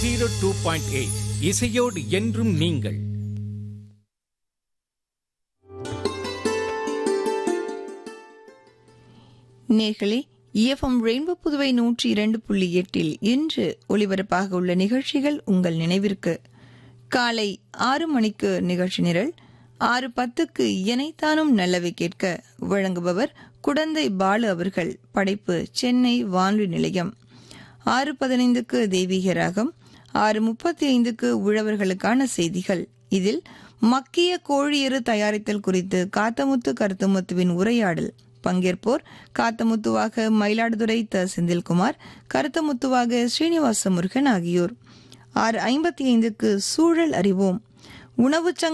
zero two point eight இசையோடு என்றும் நீங்கள் நேர்களே இஎஃப்எம் ரெயின்போ புதுவை நூற்றி இரண்டு புள்ளி எட்டில் இன்று ஒளிபரப்பாக உள்ள நிகழ்ச்சிகள் உங்கள் நினைவிற்கு காலை ஆறு மணிக்கு நிகழ்ச்சி நிரல் ஆறு பத்துக்கு இணைத்தானும் நல்லவை கேட்க வழங்குபவர் குடந்தை பாலு அவர்கள் படைப்பு சென்னை வானொலி நிலையம் ஆறு பதினைந்துக்கு தெய்வீக ராகம் ஆறு முப்பத்தி ஐந்துக்கு உழவர்களுக்கான செய்திகள் இதில் மக்கிய கோழியறு தயாரித்தல் குறித்து காத்தமுத்து கருத்துமுத்துவின் உரையாடல் பங்கேற்போர் காத்தமுத்துவாக மயிலாடுதுறை த செந்தில்குமார் கருத்தமுத்துவாக ஸ்ரீனிவாச முருகன் ஆகியோர் ஆறு ஐம்பத்தி ஐந்துக்கு சூழல் அறிவோம் உணவுச் சங்க